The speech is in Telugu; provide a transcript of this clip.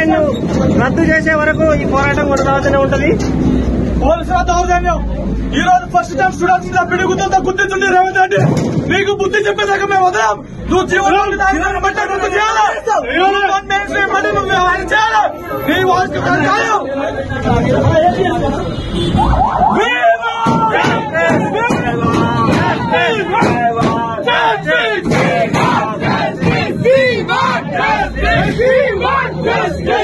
ను రద్దు చేసే వరకు ఈ పోరాటం కొనసాగుతూనే ఉంటది పోలీసుల దౌర్జన్యం ఈ రోజు ఫస్ట్ టైం స్టూడెంట్స్ మీద పిడుగుతుందో గుర్తించుంది రేవంత్ రెడ్డి నీకు బుద్ధి చెప్పేదాకా మేము వదలం నువ్వు జీవనాన్ని దాని బట్టి నువ్వు చేయాలి నువ్వు వన్ మెయిన్ స్ట్రీమ్ బట్టి నువ్వు వ్యవహారం చేయాలి నీ వాయిస్ ఖాయం Viva!